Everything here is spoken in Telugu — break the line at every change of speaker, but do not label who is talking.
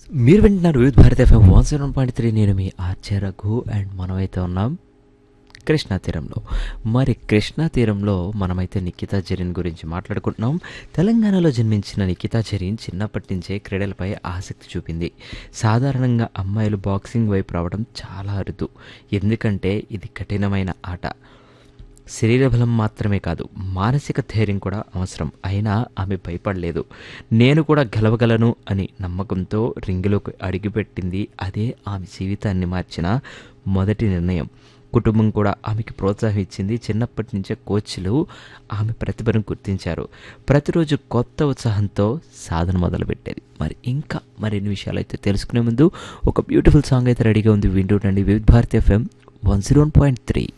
మీరు వింటున్నారు Vividh Bharati FM one seven point three నేను మీ ఆర్చే రఘు అండ్ మనమైతే ఉన్నాం కృష్ణా తీరంలో మరి కృష్ణా తీరంలో మనమైతే నిఖితా జరీన్ గురించి మాట్లాడుకుంటున్నాం తెలంగాణలో జన్మించిన నిఖితా జరీన్ చిన్నప్పటి నుంచే క్రీడలపై ఆసక్తి చూపింది సాధారణంగా అమ్మాయిలు బాక్సింగ్ వైపు రావడం చాలా అరుదు ఎందుకంటే ఇది కఠినమైన ఆట శరీర బలం మాత్రమే కాదు మానసిక ధైర్యం కూడా అవసరం అయినా ఆమె భయపడలేదు నేను కూడా గెలవగలను అని నమ్మకంతో రింగులోకి అడుగుపెట్టింది అదే ఆమె జీవితాన్ని మార్చిన మొదటి నిర్ణయం కుటుంబం కూడా ఆమెకి ప్రోత్సాహం ఇచ్చింది చిన్నప్పటి నుంచే కోచ్లు ఆమె ప్రతిభను గుర్తించారు ప్రతిరోజు కొత్త ఉత్సాహంతో సాధన మొదలుపెట్టేది మరి ఇంకా మరిన్ని విషయాలు అయితే తెలుసుకునే ముందు ఒక బ్యూటిఫుల్ సాంగ్ అయితే రెడీగా ఉంది వింటుండండి Vividh Bharati FM one zero point three